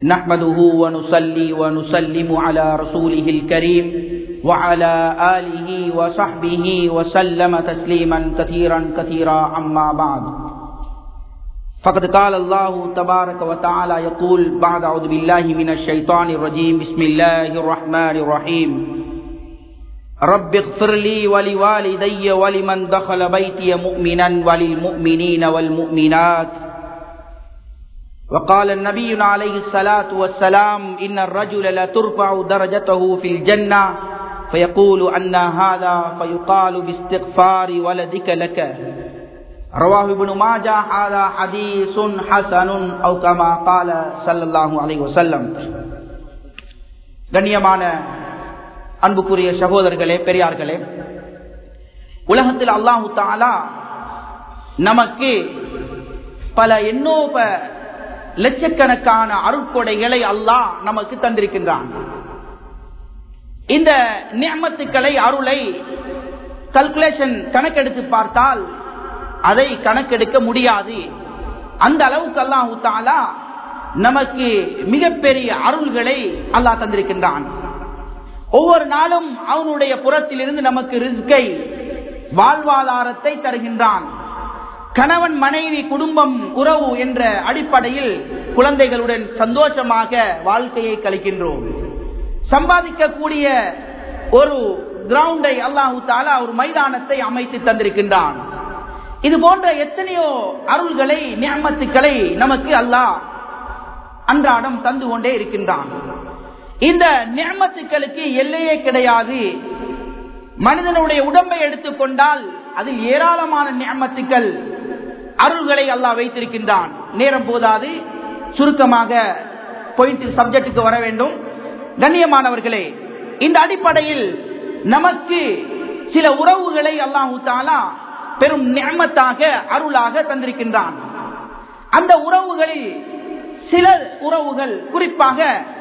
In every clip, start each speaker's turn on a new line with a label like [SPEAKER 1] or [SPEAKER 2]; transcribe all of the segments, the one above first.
[SPEAKER 1] نحمده ونصلي ونسلم على رسوله الكريم وعلى آله وصحبه وسلم تسليما كثيرا كثيرا أما بعد فقد قال الله تبارك وتعالى يقول بعد أعوذ بالله من الشيطان الرجيم بسم الله الرحمن الرحيم رب اغفر لي ولوالدي ولمن دخل بيتي مؤمنا وللمؤمنين والمؤمنات وقال النبي عليه الصلاة والسلام إن الرجل لا ترفع درجته في الجنة فيقول أن هذا فيقال باستغفار ولدك لك رواه ابن ماجه هذا حديث حسن أو كما قال صلى الله عليه وسلم கண்ணியமான அன்புக்குரிய சகோதரர்களே பெரியார்களே உலகத்தில் அல்லாஹு தாலா நமக்கு பல எண்ணோப லட்சக்கணக்கான அருட்கொடைகளை அல்லாஹ் நமக்கு தந்திருக்கின்றான் இந்த நியமத்துக்களை அருளை கல்குலேஷன் கணக்கெடுத்து பார்த்தால் அதை கணக்கெடுக்க முடியாது அந்த அளவுக்கு அல்லாஹு தாலா நமக்கு மிகப்பெரிய அருள்களை அல்லாஹ் தந்திருக்கின்றான் ஒவ்வொரு நாளும் அவனுடைய புறத்திலிருந்து நமக்கு ரிஸ்கை வாழ்வாதாரத்தை தருகின்றான் கணவன் மனைவி குடும்பம் உறவு என்ற அடிப்படையில் குழந்தைகளுடன் சந்தோஷமாக வாழ்க்கையை கழிக்கின்றோம் சம்பாதிக்கக்கூடிய ஒரு கிரவுண்டை அல்லாஹு தாலா ஒரு மைதானத்தை அமைத்து தந்திருக்கின்றான் இது போன்ற எத்தனையோ அருள்களை நியமத்துக்களை நமக்கு அல்லாஹ் அன்றாடம் தந்து கொண்டே இருக்கின்றான் இந்த நியமத்துக்களுக்கு எல்லையே கிடையாது மனிதனுடைய உடம்பை எடுத்துக்கொண்டால் அதில் ஏராளமான நியமத்துக்கள் அருள்களை அல்லாஹ் வைத்திருக்கின்றான் நேரம் போதாது சுருக்கமாக பாயிண்ட் சப்ஜெக்டுக்கு வர வேண்டும் கண்ணியமானவர்களே இந்த அடிப்படையில் நமக்கு சில உறவுகளை அல்லாஹு தாலா பெரும் நியமத்தாக அருளாக தந்திருக்கின்றான் அந்த உறவுகளில் சில உறவுகள் குறிப்பாக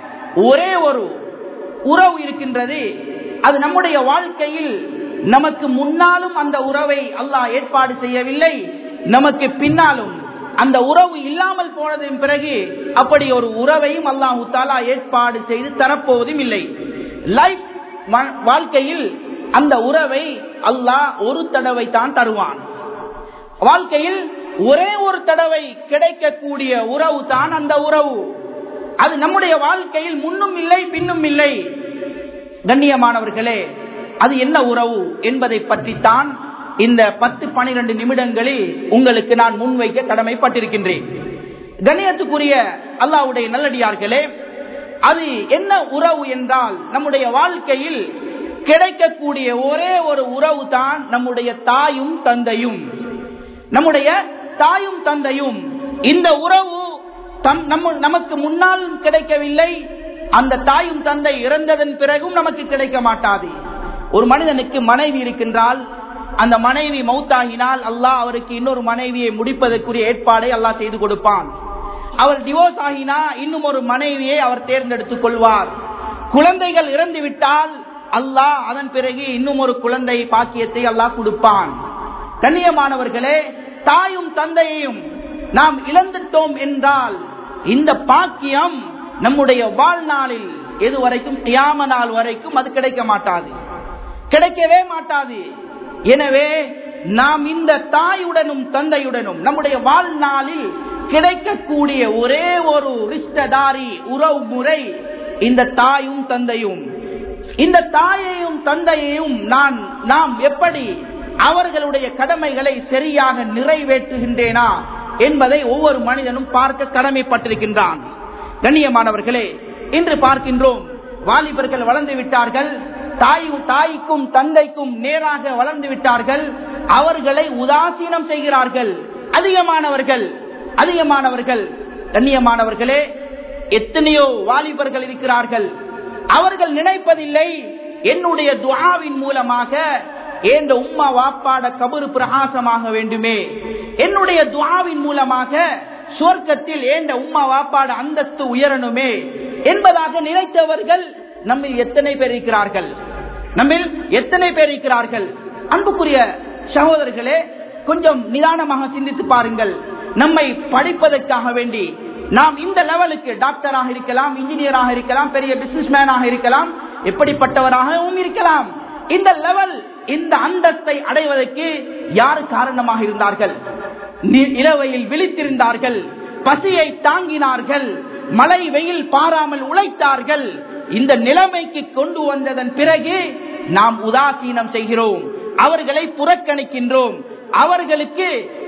[SPEAKER 1] ஒரே ஒரு உறவு இருக்கின்றது அது நம்முடைய வாழ்க்கையில் நமக்கு முன்னாலும் அந்த உறவை அல்லாஹ் ஏற்பாடு செய்யவில்லை நமக்கு பின்னாலும் அந்த உறவு இல்லாமல் போனதன் பிறகு அப்படி ஒரு உறவையும் அல்லாஹு தாலா ஏற்பாடு செய்து தரப்போவதும் இல்லை லைஃப் வாழ்க்கையில் அந்த உறவை அல்லாஹ் ஒரு தடவை தான் தருவான் வாழ்க்கையில் ஒரே ஒரு தடவை கிடைக்கக்கூடிய உறவு தான் அந்த உறவு அது நம்முடைய வாழ்க்கையில் முன்னும் இல்லை பின்னும் இல்லை கண்ணியமானவர்களே அது என்ன உறவு என்பதை பற்றித்தான் இந்த பத்து பனிரெண்டு நிமிடங்களில் உங்களுக்கு நான் முன்வைக்க கடமைப்பட்டிருக்கின்றேன் கண்ணியத்துக்குரிய அல்லாவுடைய நல்லடியார்களே அது என்ன உறவு என்றால் நம்முடைய வாழ்க்கையில் கிடைக்கக்கூடிய ஒரே ஒரு உறவு தான் நம்முடைய தாயும் தந்தையும் நம்முடைய தாயும் தந்தையும் இந்த உறவு தம் நமக்கு முன்னால் கிடைக்கவில்லை அந்த தாயும் தந்தை இறந்ததன் பிறகும் நமக்கு கிடைக்க மாட்டாது ஒரு மனிதனுக்கு மனைவி இருக்கின்றால் அந்த மனைவி மௌத்தாகினால் அல்லாஹ் அவருக்கு இன்னொரு மனைவியை முடிப்பதற்குரிய ஏற்பாடை அல்லாஹ் செய்து கொடுப்பான் அவர் டிவோர்ஸ் ஆகினா இன்னும் ஒரு மனைவியை அவர் தேர்ந்தெடுத்துக் கொள்வார் குழந்தைகள் இறந்து விட்டால் அல்லாஹ் அதன் பிறகு இன்னும் ஒரு குழந்தை பாக்கியத்தை அல்லாஹ் கொடுப்பான் கண்ணியமானவர்களே தாயும் தந்தையையும் நாம் இழந்துட்டோம் என்றால் இந்த பாக்கியம் நம்முடைய வாழ்நாளில் எதுவரைக்கும் தியாம நாள் வரைக்கும் அது கிடைக்க மாட்டாது கிடைக்கவே மாட்டாது எனவே நாம் இந்த தாயுடனும் தந்தையுடனும் நம்முடைய வாழ்நாளில் கிடைக்கக்கூடிய ஒரே ஒரு ரிஷ்டதாரி உறவு முறை இந்த தாயும் தந்தையும் இந்த தாயையும் தந்தையையும் நான் நாம் எப்படி அவர்களுடைய கடமைகளை சரியாக நிறைவேற்றுகின்றேனா என்பதை ஒவ்வொரு மனிதனும் பார்க்க கடமைப்பட்டிருக்கின்றான் கண்ணியமானவர்களே இன்று பார்க்கின்றோம் வாலிபர்கள் வளர்ந்து விட்டார்கள் தாயும் தாய்க்கும் தந்தைக்கும் நேராக வளர்ந்து விட்டார்கள் அவர்களை உதாசீனம் செய்கிறார்கள் அதிகமானவர்கள் அதிகமானவர்கள் கண்ணியமானவர்களே எத்தனையோ வாலிபர்கள் இருக்கிறார்கள் அவர்கள் நினைப்பதில்லை என்னுடைய துவாவின் மூலமாக ஏந்த உம்மா வாப்பாட கபரு பிரகாசமாக வேண்டுமே என்னுடைய துவாவின் மூலமாக சுவர்க்கத்தில் ஏண்ட உம்மா வாப்பாட அந்தஸ்து உயரணுமே என்பதாக நினைத்தவர்கள் நம்மில் எத்தனை பேர் இருக்கிறார்கள் நம்மில் எத்தனை பேர் இருக்கிறார்கள் அன்புக்குரிய சகோதரர்களே கொஞ்சம் நிதானமாக சிந்தித்து பாருங்கள் நம்மை படிப்பதற்காக வேண்டி நாம் இந்த லெவலுக்கு டாக்டராக இருக்கலாம் இன்ஜினியராக இருக்கலாம் பெரிய பிசினஸ் மேனாக இருக்கலாம் எப்படிப்பட்டவராகவும் இருக்கலாம் இந்த லெவல் இந்த அந்தஸ்தை அடைவதற்கு யார் காரணமாக இருந்தார்கள் நி- இளவையில் விழித்திருந்தார்கள் பசியை தாங்கினார்கள் மழை வெயில் பாராமல் உழைத்தார்கள் இந்த நிலைமைக்கு கொண்டு வந்ததன் பிறகு நாம் உதாசீனம் செய்கிறோம் அவர்களை புறக்கணிக்கின்றோம் அவர்களுக்கு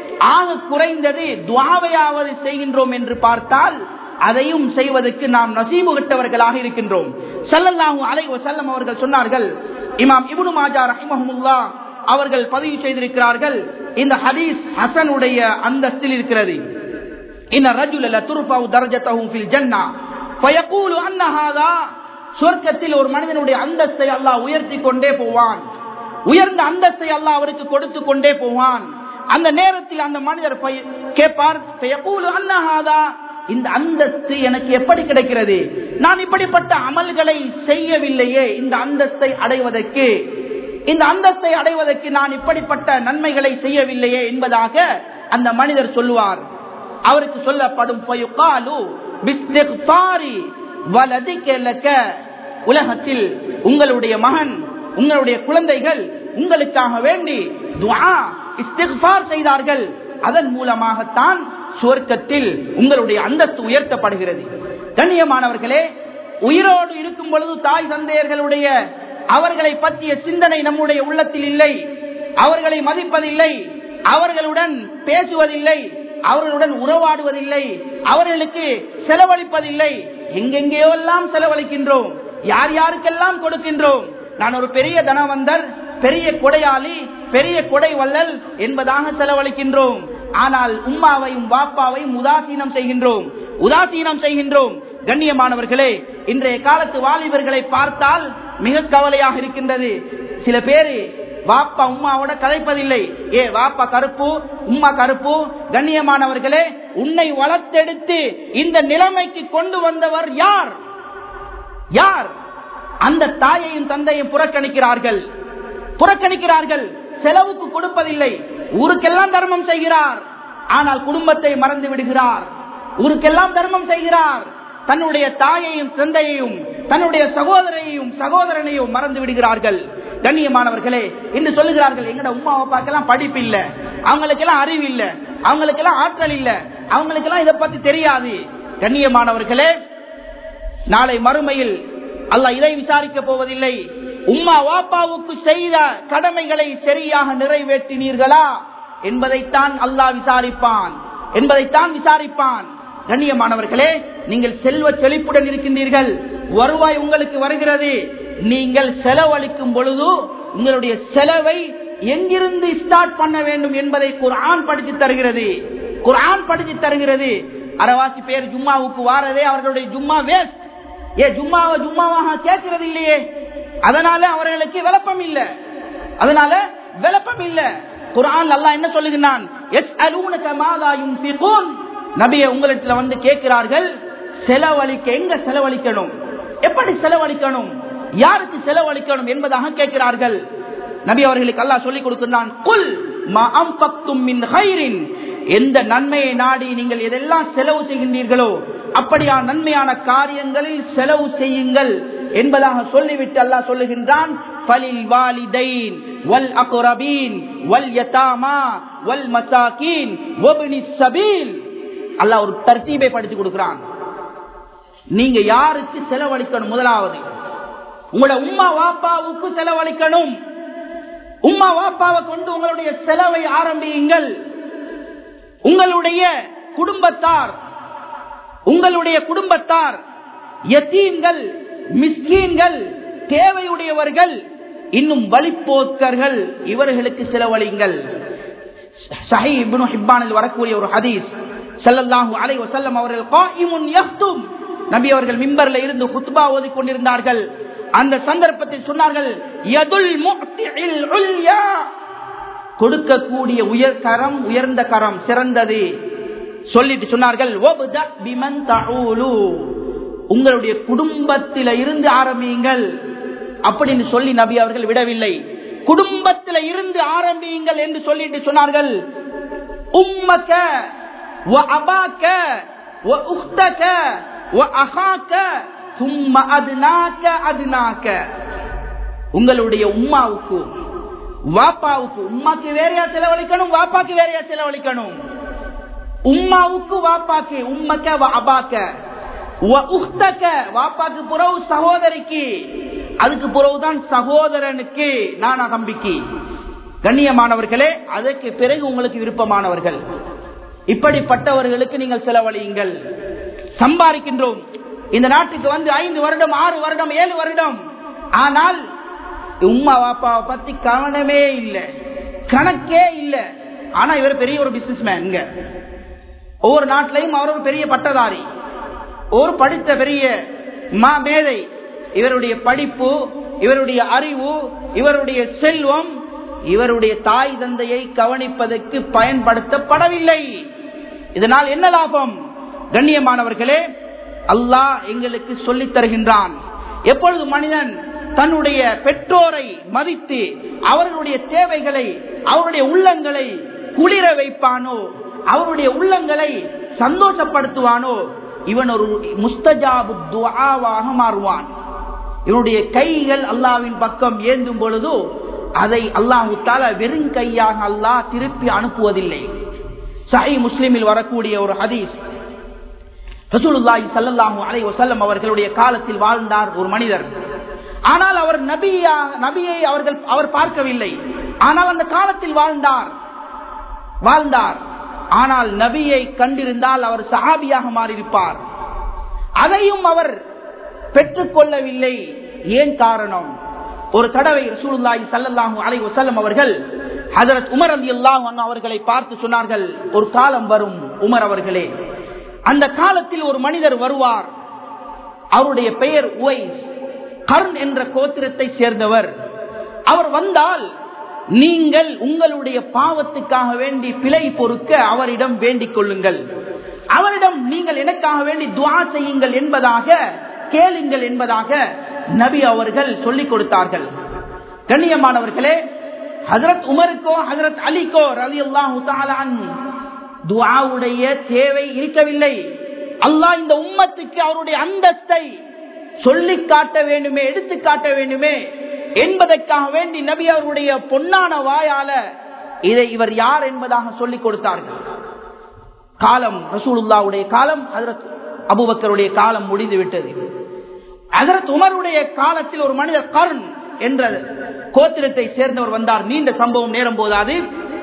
[SPEAKER 1] ஆக குறைந்தது துவாவையாவது செய்கின்றோம் என்று பார்த்தால் அதையும் செய்வதற்கு நாம் நசீபு கட்டவர்களாக இருக்கின்றோம் ஸல்லல்லாஹு அலைஹி வஸல்லம் அவர்கள் சொன்னார்கள் இமாம் இப்னு மாஜா ரஹிமஹுல்லா அவர்கள் பதிவு செய்திருக்கிறார்கள் இந்த ஹதீஸ் ஹசனுடைய அந்தஸ்தில் இருக்கிறது إن الرجل لترفع درجته في الجنة فيقول أن هذا சொர்க்கத்தில் ஒரு மனிதனுடைய அந்தஸ்தை அல்லாஹ் உயர்த்தி கொண்டே போவான் உயர்ந்த அந்தஸ்தை அல்லாஹ் அவருக்கு கொடுத்து கொண்டே போவான் அந்த நேரத்தில் அந்த மனிதர் பய- கேட்பார் "ஃபயகூலு அன்ன ஹாதா?" இந்த அந்தஸ்து எனக்கு எப்படி கிடைக்கிறது நான் இப்படிப்பட்ட அமல்களை செய்யவில்லையே இந்த அந்தஸ்தை அடைவதற்கு இந்த அந்தஸ்தை அடைவதற்கு நான் இப்படிப்பட்ட நன்மைகளை செய்யவில்லையே என்பதாக அந்த மனிதர் சொல்லுவார் அவருக்கு சொல்லப்படும் "ஃபயுகாலு பிஸ்திக்ஃபாரி வலதிக லக." உலகத்தில் உங்களுடைய மகன் உங்களுடைய குழந்தைகள் உங்களுக்காக வேண்டி துஆ இஸ்திக்ஃபார் செய்தார்கள் அதன் மூலமாகத்தான் சுவர்க்கத்தில் உங்களுடைய அந்தஸ்து உயர்த்தப்படுகிறது கண்ணியமானவர்களே உயிரோடு இருக்கும் பொழுது தாய் தந்தையர்களுடைய அவர்களை பற்றிய சிந்தனை நம்முடைய உள்ளத்தில் இல்லை அவர்களை மதிப்பதில்லை அவர்களுடன் பேசுவதில்லை அவர்களுடன் உறவாடுவதில்லை அவர்களுக்கு செலவழிப்பதில்லை எங்கெங்கேயோ எல்லாம் செலவழிக்கின்றோம் யார் யாருக்கெல்லாம் கொடுக்கின்றோம் நான் ஒரு பெரிய தனவந்தர் பெரிய கொடையாளி பெரிய கொடை வள்ளல் என்பதாக செலவழிக்கின்றோம் ஆனால் உம்மாவையும் வாப்பாவையும் உதாசீனம் செய்கின்றோம் உதாசீனம் செய்கின்றோம் கண்ணியமானவர்களே இன்றைய காலத்து வாலிபர்களை பார்த்தால் மிக கவலையாக இருக்கின்றது சில பேரு வாப்பா உம்மாவோட கதைப்பதில்லை ஏ வாப்பா கருப்பு உம்மா கருப்பு கண்ணியமானவர்களே உன்னை வளர்த்தெடுத்து இந்த நிலைமைக்கு கொண்டு வந்தவர் யார் யார் அந்த தாயையும் தந்தையும் புறக்கணிக்கிறார்கள் புறக்கணிக்கிறார்கள் செலவுக்கு கொடுப்பதில்லை ஊருக்கெல்லாம் தர்மம் செய்கிறார் ஆனால் குடும்பத்தை மறந்து விடுகிறார் ஊருக்கெல்லாம் தர்மம் செய்கிறார் தன்னுடைய தாயையும் தந்தையையும் தன்னுடைய சகோதரையும் சகோதரனையும் மறந்து விடுகிறார்கள் கண்ணியமானவர்களே என்று சொல்லுகிறார்கள் எங்கட உமா அப்பாக்கெல்லாம் படிப்பு இல்ல அவங்களுக்கெல்லாம் அறிவு இல்ல அவங்களுக்கெல்லாம் ஆற்றல் இல்ல அவங்களுக்கெல்லாம் இதை பத்தி தெரியாது கண்ணியமானவர்களே நாளை மறுமையில் அல்லாஹ் இதை விசாரிக்க போவதில்லை உம்மா வாப்பாவுக்கு செய்த கடமைகளை சரியாக நிறைவேற்றினீர்களா என்பதைத்தான் அல்லாஹ் விசாரிப்பான் என்பதைத்தான் விசாரிப்பான் கண்ணியமானவர்களே நீங்கள் செல்வ செழிப்புடன் இருக்கின்றீர்கள் வருவாய் உங்களுக்கு வருகிறது நீங்கள் செலவழிக்கும் பொழுது உங்களுடைய செலவை எங்கிருந்து ஸ்டார்ட் பண்ண வேண்டும் என்பதை குர்ஆன் படித்து தருகிறது குர்ஆன் படித்து தருகிறது அரவாசி பேர் ஜும்மாவுக்கு வாரதே அவர்களுடைய ஜும்மா வேஸ்ட் ஏ ஜும்மாவை ஜும்மாவாக கேட்கிறது இல்லையே அதனால அவர்களுக்கு விளப்பம் இல்ல அதனால விளப்பம் இல்ல குர்ஆன் அல்லாஹ் என்ன சொல்லுகிறான் யஸ்அலூனக மாதா யுன்ஃபிகூன் நபியே உங்களிடத்துல வந்து கேட்கிறார்கள் செலவழிக்க எங்க செலவழிக்கணும் எப்படி செலவழிக்கணும் யாருக்கு செலவழிக்கணும் என்பதாக கேட்கிறார்கள் நபி அவர்களுக்கு அல்லாஹ் சொல்லிக் கொடுக்கிறான் குல் மா அன்ஃபக்தும் மின் ஹைரின் எந்த நன்மையை நாடி நீங்கள் எதெல்லாம் செலவு செய்கின்றீர்களோ அப்படியா நன்மையான காரியங்களில் செலவு செய்யுங்கள் என்பதாக சொல்லிவிட்டு அல்லாஹ் சொல்லுகின்றான் ஃபலில் வாலிதைன் வல் அக்ரபீன் வல் யதாமா வல் மசாகீன் வப்னி சபீல் அல்லாஹ் ஒரு தர்த்தீபை படித்து கொடுக்கிறான் நீங்க யாருக்கு செலவழிக்கணும் முதலாவது உங்களோட உம்மா வாப்பாவுக்கு செலவழிக்கணும் உம்மா வாப்பாவை கொண்டு உங்களுடைய செலவை ஆரம்பியுங்கள் உங்களுடைய குடும்பத்தார் உங்களுடைய குடும்பத்தார் யத்தீம்கள் மிஸ்கீன்கள் தேவையுடையவர்கள் இன்னும் வழிப்போக்கர்கள் இவர்களுக்கு செலவழிங்கள் சஹீ இப்னு ஹிப்பானில் வரக்கூடிய ஒரு ஹதீஸ் ஸல்லல்லாஹு அலைஹி வஸல்லம் அவர்கள் காயிமுன் யஹ்தும் நபி அவர்கள் மிம்பர்ல இருந்து குத்பா ஓதிக் கொண்டிருந்தார்கள் அந்த சந்தர்ப்பத்தில் சொன்னார்கள் யதுல் முஅ்திஇல் உல்யா கொடுக்கக்கூடிய உயர் கரம் உயர்ந்த கரம் சிறந்தது சொல்லிட்டு சொன்னார்கள் "வப்தா பிமன் தஊலு." உங்களுடைய குடும்பத்தில இருந்து ஆரம்பியுங்கள் அப்படின்னு சொல்லி நபி அவர்கள் விடவில்லை குடும்பத்தில இருந்து ஆரம்பியுங்கள் என்று சொல்லிட்டு சொன்னார்கள் உம்மக்க வ அபாக்க وأختك وأخاك ثم أدناك أدناك உங்களுடைய உம்மாவுக்கு வாப்பாவுக்கு உம்மாக்கு வேறையா செலவழிக்கணும் வாப்பாக்கு வேறையா செலவழிக்கணும் உம்மாவுக்கு வாப்பாக்கு உம்மக்க வாப்பாக்க உஹ்தக்க வாப்பாக்கு புறவு சகோதரிக்கு அதுக்கு புறவுதான் சகோதரனுக்கு நானா தம்பிக்கு கண்ணியமானவர்களே அதற்கு பிறகு உங்களுக்கு விருப்பமானவர்கள் இப்படிப்பட்டவர்களுக்கு நீங்கள் செலவழியுங்கள் சம்பாதிக்கின்றோம் இந்த நாட்டுக்கு வந்து ஐந்து வருடம் ஆறு வருடம் ஏழு வருடம் ஆனால் உம்மா வாப்பாவை பத்தி கவனமே இல்லை கணக்கே இல்லை ஆனா இவர் பெரிய ஒரு பிசினஸ் மேன் இங்க ஒவ்வொரு நாட்டிலையும் அவர் ஒரு பெரிய பட்டதாரி ஒரு படித்த பெரிய மா மேதை இவருடைய படிப்பு இவருடைய அறிவு இவருடைய செல்வம் இவருடைய தாய் தந்தையை கவனிப்பதற்கு பயன்படுத்தப்படவில்லை இதனால் என்ன லாபம் கண்ணியமானவர்களே அல்லாஹ் எங்களுக்கு சொல்லித் தருகின்றான் எப்பொழுது மனிதன் தன்னுடைய பெற்றோரை மதித்து அவர்களுடைய தேவைகளை அவருடைய உள்ளங்களை குளிர வைப்பானோ அவருடைய உள்ளங்களை சந்தோஷப்படுத்துவானோ இவன் ஒரு முஸ்தஜாபு துவாவாக மாறுவான் இவனுடைய கைகள் அல்லாவின் பக்கம் ஏந்தும் பொழுதோ அதை அல்லாஹு தால வெறும் கையாக அல்லாஹ் திருப்பி அனுப்புவதில்லை சஹி முஸ்லிமில் வரக்கூடிய ஒரு ஹதீஸ் ரசூலுல்லாஹி ஸல்லல்லாஹு அலைஹி வஸல்லம் அவர்களுடைய காலத்தில் வாழ்ந்தார் ஒரு மனிதர் ஆனால் அவர் நபியா நபியை அவர்கள் அவர் பார்க்கவில்லை ஆனால் அந்த காலத்தில் வாழ்ந்தார் வாழ்ந்தார் ஆனால் நபியை கண்டிருந்தால் அவர் சஹாபியாக மாறியிருப்பார் அதையும் அவர் பெற்றுக்கொள்ளவில்லை ஏன் காரணம் ஒரு தடவை ரசூலுல்லாஹி ஸல்லல்லாஹு அலைஹி வஸல்லம் அவர்கள் ஹஜரத் உமர் ரலியல்லாஹு அன்ஹு அவர்களை பார்த்து சொன்னார்கள் ஒரு காலம் வரும் உமர் அவர்களே அந்த காலத்தில் ஒரு மனிதர் வருவார் அவருடைய பெயர் உவைஸ் கர்ன் என்ற கோத்திரத்தை சேர்ந்தவர் அவர் வந்தால் நீங்கள் உங்களுடைய பாவத்துக்காக வேண்டி பிழை பொறுக்க அவரிடம் வேண்டிக் கொள்ளுங்கள் அவரிடம் நீங்கள் எனக்காக வேண்டி துவா செய்யுங்கள் என்பதாக கேளுங்கள் என்பதாக நபி அவர்கள் சொல்லிக் கொடுத்தார்கள் கண்ணியமானவர்களே ஹசரத் உமருக்கோ ஹசரத் அலிக்கோ ரவி அல்லாஹு துவாவுடைய தேவை இருக்கவில்லை அல்லாஹ் இந்த உம்மத்துக்கு அவருடைய அந்தஸ்தை சொல்லி காட்ட வேண்டுமே எடுத்து காட்ட வேண்டுமே என்பதற்காக வேண்டி நபி அவருடைய பொன்னான வாயால இதை இவர் யார் என்பதாக சொல்லிக் கொடுத்தார்கள் காலம் ரசூலுல்லாவுடைய காலம் ஹசரத் அபுபக்கருடைய காலம் முடிந்து விட்டது ஹசரத் உமருடைய காலத்தில் ஒரு மனிதர் கருண் என்ற கோத்திரத்தை சேர்ந்தவர் வந்தார் நீண்ட சம்பவம் நேரம் போதாது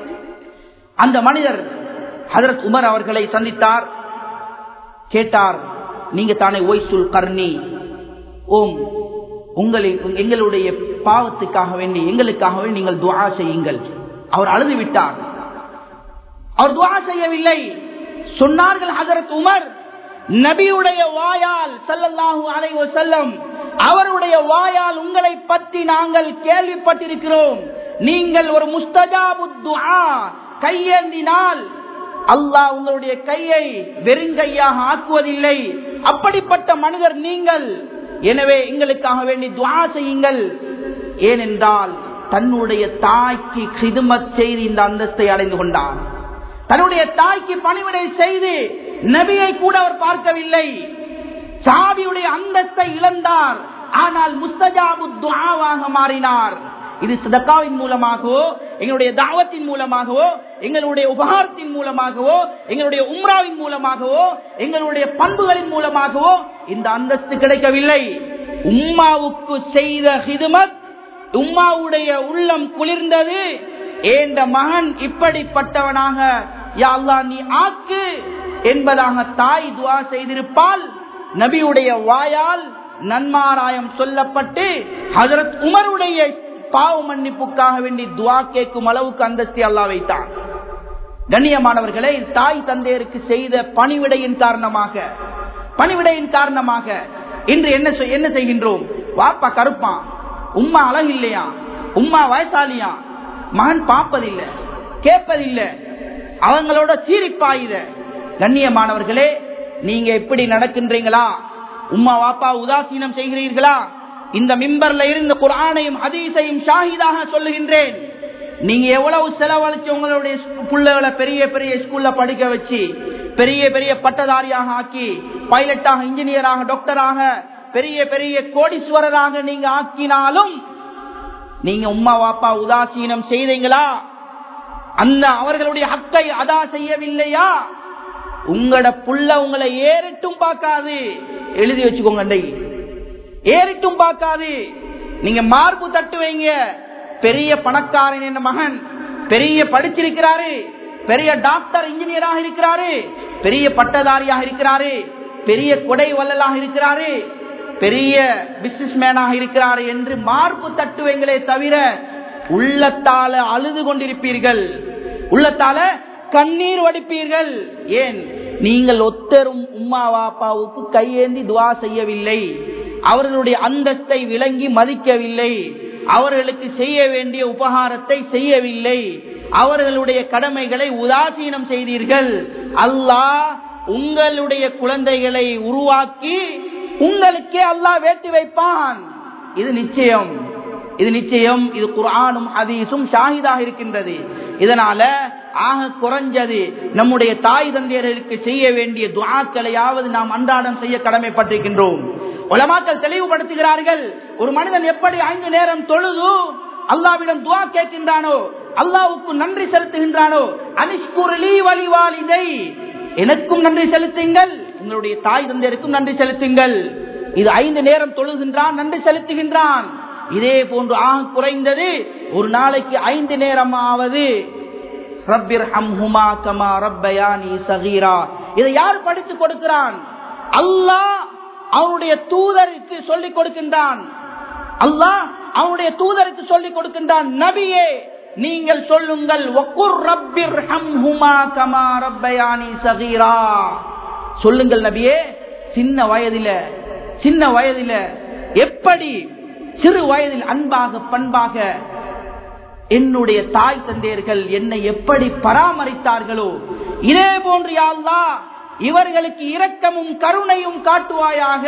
[SPEAKER 1] அந்த மனிதர் ஹசரத் உமர் அவர்களை சந்தித்தார் கேட்டார் நீங்க தானே ஒய்சுல் கர்ணி ஓம் உங்களை எங்களுடைய பாவத்துக்காக வேண்டி எங்களுக்காக வேண்டி நீங்கள் துவா செய்யுங்கள் அவர் அழுது விட்டார் அவர் துவா செய்யவில்லை சொன்னார்கள் ஹசரத் உமர் நபியுடைய வாயால் சல்லல்லாஹு அலை செல்லம் அவருடைய வாயால் உங்களை பற்றி நாங்கள் கேள்விப்பட்டிருக்கிறோம் நீங்கள் ஒரு முஸ்தஜாபு துஆ கையேந்தினால் அல்லாஹ் உங்களுடைய கையை வெறுங்கையாக ஆக்குவதில்லை அப்படிப்பட்ட மனிதர் நீங்கள் எனவே எங்களுக்காக வேண்டி துவா செய்யுங்கள் ஏனென்றால் தன்னுடைய தாய்க்கு கிதுமத் செய்து இந்த அந்தஸ்தை அடைந்து கொண்டார் தன்னுடைய தாய்க்கு பணிவிடை செய்து நபியை கூட அவர் பார்க்கவில்லை சாபியுடைய அந்தஸ்தை இழந்தார் ஆனால் முஸ்தஜாபு துவாவாக மாறினார் இது சதக்காவின் மூலமாகவோ எங்களுடைய தாவத்தின் மூலமாகவோ எங்களுடைய உபகாரத்தின் மூலமாகவோ எங்களுடைய உம்ராவின் மூலமாகவோ எங்களுடைய பண்புகளின் மூலமாகவோ இந்த அந்தஸ்து கிடைக்கவில்லை உம்மாவுக்கு செய்த ஹிதுமத் உம்மாவுடைய உள்ளம் குளிர்ந்தது ஏந்த மகன் இப்படிப்பட்டவனாக யா அல்லாஹ் நீ ஆக்கு என்பதாக தாய் துவா செய்திருப்பால் நபியுடைய வாயால் நன்மாராயம் சொல்லப்பட்டு ஹசரத் உமருடைய பாவ மன்னிப்புக்காக வேண்டி துவா கேட்கும் அளவுக்கு அந்தஸ்தி அல்லா வைத்தான் கண்ணியமானவர்களே தாய் தந்தையருக்கு செய்த பணிவிடையின் காரணமாக பணிவிடையின் காரணமாக இன்று என்ன செய்- என்ன செய்கின்றோம் வாப்பா கருப்பான் உம்மா அழகு இல்லையா உம்மா வயசாலியா மகன் பார்ப்பதில்லை கேட்பதில்லை அவங்களோட சீரிப்பாயுத கண்ணியமானவர்களே நீங்க எப்படி நடக்கின்றீங்களா உம்மா வாப்பா உதாசீனம் செய்கிறீர்களா இந்த மிம்பர்ல இருந்து குரானையும் ஹதீஸையும் ஷாஹிதாக சொல்லுகின்றேன் நீங்க எவ்வளவு செலவழிச்சு உங்களுடைய பிள்ளைகளை பெரிய பெரிய ஸ்கூல்ல படிக்க வச்சு பெரிய பெரிய பட்டதாரியாக ஆக்கி பைலட்டாக இன்ஜினியராக டாக்டராக பெரிய பெரிய கோடீஸ்வரராக நீங்க ஆக்கினாலும் நீங்க உம்மா வாப்பா உதாசீனம் செய்தீங்களா அந்த அவர்களுடைய ஹக்கை அதா செய்யவில்லையா உங்களோட புள்ள உங்களை ஏறிட்டும் பார்க்காது எழுதி வச்சுக்கோங்க அண்டை ஏறிட்டும் பார்க்காது நீங்க மார்பு தட்டுவீங்க பெரிய பணக்காரன் என்ற மகன் பெரிய படிச்சிருக்கிறாரு பெரிய டாக்டர் இன்ஜினியராக இருக்கிறாரு பெரிய பட்டதாரியாக இருக்கிறாரு பெரிய கொடை வள்ளலாக இருக்கிறாரு பெரிய பிசினஸ் மேனாக இருக்கிறாரு என்று மார்பு தட்டுவீங்களே தவிர உள்ளத்தால அழுது கொண்டிருப்பீர்கள் உள்ளத்தால கண்ணீர் வடிப்பீர்கள் ஏன் நீங்கள் ஒத்தரும் உம்மா வாப்பாவுக்கு கையேந்தி துவா செய்யவில்லை அவர்களுடைய அந்தஸ்தை விளங்கி மதிக்கவில்லை அவர்களுக்கு செய்ய வேண்டிய உபகாரத்தை செய்யவில்லை அவர்களுடைய கடமைகளை உதாசீனம் செய்தீர்கள் அல்லாஹ் உங்களுடைய குழந்தைகளை உருவாக்கி உங்களுக்கே அல்லாஹ் வேட்டி வைப்பான் இது நிச்சயம் இது நிச்சயம் இது குரானும் அதீசும் ஷாஹிதாக இருக்கின்றது இதனால ஆக குறைஞ்சது நம்முடைய தாய் தந்தையர்களுக்கு செய்ய வேண்டிய துவாக்களையாவது நாம் அன்றாடம் செய்ய கடமைப்பட்டிருக்கின்றோம் உலமாக்கள் தெளிவுபடுத்துகிறார்கள் ஒரு மனிதன் எப்படி ஐந்து நேரம் தொழுது அல்லாவிடம் துவா கேட்கின்றானோ அல்லாவுக்கு நன்றி செலுத்துகின்றானோ அனிஷ்குரலி வழிவாளிதை எனக்கும் நன்றி செலுத்துங்கள் உங்களுடைய தாய் தந்தையருக்கும் நன்றி செலுத்துங்கள் இது ஐந்து நேரம் தொழுகின்றான் நன்றி செலுத்துகின்றான் இதே போன்று ஆக குறைந்தது ஒரு நாளைக்கு ஐந்து நேரமாவது இதை யார் படித்து கொடுக்கிறான் அல்லாஹ் அவனுடைய தூதருக்கு சொல்லிக் கொடுக்கின்றான் அல்லாஹ் அவனுடைய தூதருக்கு சொல்லிக் கொடுக்கின்றான் நபியே நீங்கள் சொல்லுங்கள் சொல்லுங்கள் நபியே சின்ன வயதில சின்ன வயதில எப்படி சிறு வயதில் அன்பாக பண்பாக என்னுடைய தாய் தந்தையர்கள் என்னை எப்படி பராமரித்தார்களோ இதே போன்று யாழ்லா இவர்களுக்கு இரக்கமும் கருணையும் காட்டுவாயாக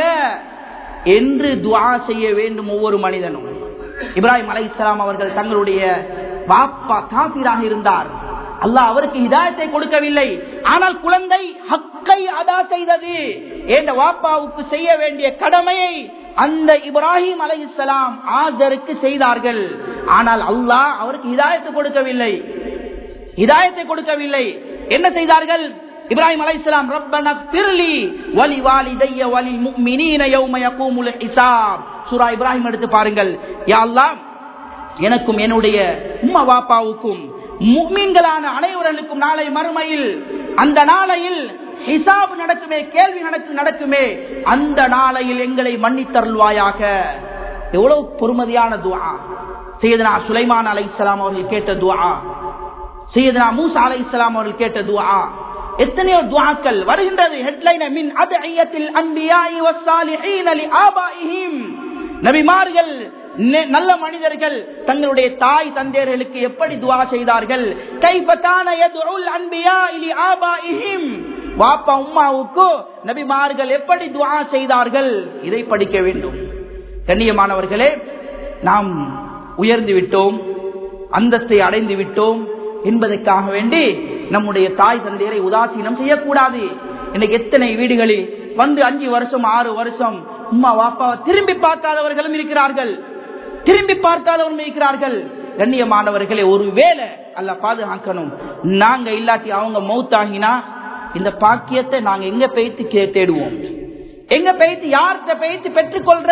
[SPEAKER 1] என்று துவா செய்ய வேண்டும் ஒவ்வொரு மனிதனும் இப்ராஹிம் அலை அவர்கள் தங்களுடைய பாப்பா காபிராக இருந்தார் அல்லாஹ் அவருக்கு இதாயத்தை கொடுக்கவில்லை ஆனால் குழந்தை ஹக்கை அதா செய்தது என்ற வாப்பாவுக்கு செய்ய வேண்டிய கடமையை அந்த இப்ராஹிம் அலை இஸ்லாம் ஆதருக்கு செய்தார்கள் ஆனால் அல்லாஹ் அவருக்கு இதாயத்தை கொடுக்கவில்லை இதாயத்தை கொடுக்கவில்லை என்ன செய்தார்கள் இப்ராஹிம் அலை இஸ்லாம் ரப்பன பிர்லி வலி வாலிதைய வலி முக்மினீன யௌம யகூமுல் ஹிசாப் சூரா இப்ராஹிம் எடுத்து பாருங்கள் யா அல்லாஹ் எனக்கும் என்னுடைய உம்மா வாப்பாவுக்கும் முக்மீன்களான அனைவர்களுக்கும் நாளை மறுமையில் அந்த நாளையில் ஹிசாப் நடக்குமே கேள்வி நடக்கு நடக்குமே அந்த நாளையில் எங்களை மன்னித்தருள்வாயாக எவ்வளவு பொறுமதியான துவா செய்தனா சுலைமான் அலை இஸ்லாம் அவர்கள் கேட்ட துவா செய்தனா மூசா அலை இஸ்லாம் அவர்கள் கேட்ட துவா எத்தனையோ துவாக்கள் வருகின்றது ஹெட்லைன் மின் அதயத்தில் அன்பியாயி வஸ்ஸாலிஹீன லிஆபாயிஹிம் நபிமார்கள் நல்ல மனிதர்கள் தங்களுடைய தாய் தந்தையர்களுக்கு எப்படி துவா செய்தார்கள் கைபத்தான யதுல் அன்பியா இலி ஆபாயிஹிம் வாப்பா உம்மாவுக்கு நபிமார்கள் எப்படி துவா செய்தார்கள் இதை படிக்க வேண்டும் கண்ணியமானவர்களே நாம் உயர்ந்து விட்டோம் அந்தஸ்தை அடைந்து விட்டோம் என்பதற்காக வேண்டி நம்முடைய தாய் தந்தையரை உதாசீனம் செய்யக்கூடாது இன்னைக்கு எத்தனை வீடுகளில் வந்து அஞ்சு வருஷம் ஆறு வருஷம் உம்மா வாப்பாவை திரும்பி பார்க்காதவர்களும் இருக்கிறார்கள் திரும்பி பார்க்காதவர்களும் இருக்கிறார்கள் கண்ணியமானவர்களே ஒரு வேலை அல்ல பாதுகாக்கணும் நாங்க இல்லாட்டி அவங்க மௌத்தாகினா இந்த பாக்கியத்தை நாங்க எங்க பெய்த்து தேடுவோம் எங்க பெய்த்து யார்கிட்ட பெய்த்து பெற்றுக்கொள்ற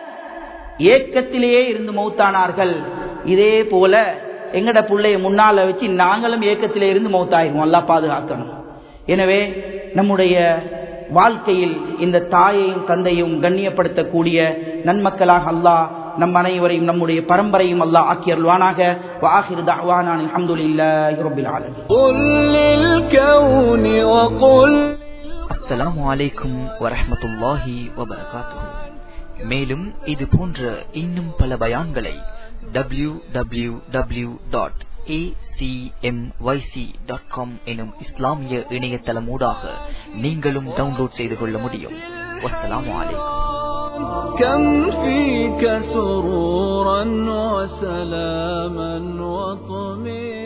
[SPEAKER 1] ஏக்கத்திலேயே இருந்து மௌத்தானார்கள் இதே போல எங்கட பிள்ளைய முன்னால வச்சு நாங்களும் ஏக்கத்திலே இருந்து மௌத்தாயிருவோம் அல்லா பாதுகாக்கணும் எனவே நம்முடைய வாழ்க்கையில் இந்த தாயையும் தந்தையும் கண்ணியப்படுத்தக்கூடிய நன்மக்களாக அல்லாஹ் நம் அனைவரையும் நம்முடைய பரம்பரையும் அல்லாஹ் ஆக்கி அருள்வானாக வாஹிர் தஅவானான் அல்ஹம்துலில்லாஹி ரப்பில் ஆலமீன்
[SPEAKER 2] قل للكون وقل
[SPEAKER 3] அஸ்ஸலாமு அலைக்கும் வரஹ்மத்துல்லாஹி வபரகாத்துஹு மேலும் இது போன்ற இன்னும் பல பயான்களை டபிள்யூ டபிள்யூ டபிள்யூ டாட் எனும் இஸ்லாமிய இணையதளமூடாக நீங்களும் டவுன்லோட் செய்து கொள்ள முடியும் வஸ்ஸலாமு அலைக்கும்
[SPEAKER 2] كم فيك سرورا وسلاما وطمئنا